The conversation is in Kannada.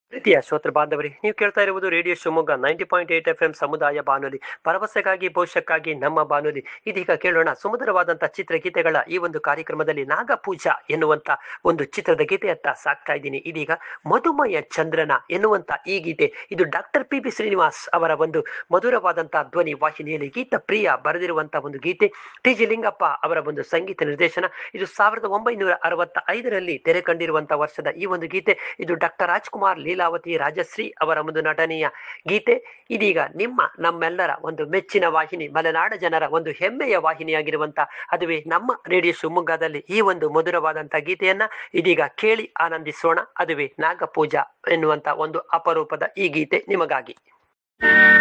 ಪ್ರೀತಿಯ ಶ್ರೋತೃ ಬಾಂಧವರೇ ನೀವು ಕೇಳ್ತಾ ಇರುವುದು radio Shivamogga ninety point eight F M ಸಮುದಾಯ ಬಾನುಲಿ ಭರವಸೆಗಾಗಿ ಭವಿಷ್ಯಕ್ಕಾಗಿ ನಮ್ಮ ಬಾನುಲಿ ಇದೀಗ ಕೇಳೋಣ ಸುಮಧುರವಾದಂತಹ ಚಿತ್ರಗೀತೆಗಳ ಈ ಒಂದು ಕಾರ್ಯಕ್ರಮದಲ್ಲಿ ನಾಗಪೂಜಾ ಎನ್ನುವಂತ ಒಂದು ಚಿತ್ರದ ಗೀತೆಯತ್ತ ಸಾಕ್ತಾ ಇದ್ದೀನಿ ಇದೀಗ ಮಧುಮಯ ಚಂದ್ರನ ಎನ್ನುವಂತ ಈ ಗೀತೆ ಇದು ಡಾಕ್ಟರ್ ಪಿ ಬಿ ಶ್ರೀನಿವಾಸ್ ಅವರ ಒಂದು ಮಧುರವಾದಂತಹ ಧ್ವನಿ ವಾಹಿನಿಯಲ್ಲಿ ಗೀತ ಪ್ರಿಯ ಬರೆದಿರುವಂತಹ ಒಂದು ಗೀತೆ ಟಿ ಜಿ ಲಿಂಗಪ್ಪ ಅವರ ಒಂದು ಸಂಗೀತ ನಿರ್ದೇಶನ ಇದು ಸಾವಿರದ ಒಂಬೈನೂರ ಅರವತ್ತ ಐದರಲ್ಲಿ ತೆರೆ ಕಂಡಿರುವಂತಹ ವರ್ಷದ ಈ ಒಂದು ಗೀತೆ ಇದು ಡಾಕ್ಟರ್ ರಾಜ್ಕುಮಾರ್ ಲೀಲಾವತಿ ರಾಜಶ್ರೀ ಅವರ ಒಂದು ನಟನೆಯ ಗೀತೆ ಇದೀಗ ನಿಮ್ಮ ನಮ್ಮೆಲ್ಲರ ಒಂದು ಮೆಚ್ಚಿನ ವಾಹಿನಿ ಮಲೆನಾಡ ಜನರ ಒಂದು ಹೆಮ್ಮೆಯ ವಾಹಿನಿಯಾಗಿರುವಂತ ಅದುವೇ ನಮ್ಮ ರೇಡಿಯೋ ಶಿವಮೊಗ್ಗದಲ್ಲಿ ಈ ಒಂದು ಮಧುರವಾದಂತ ಗೀತೆಯನ್ನ ಇದೀಗ ಕೇಳಿ ಆನಂದಿಸೋಣ ಅದುವೇ ನಾಗಪೂಜಾ ಎನ್ನುವಂತ ಒಂದು ಅಪರೂಪದ ಈ ಗೀತೆ ನಿಮಗಾಗಿ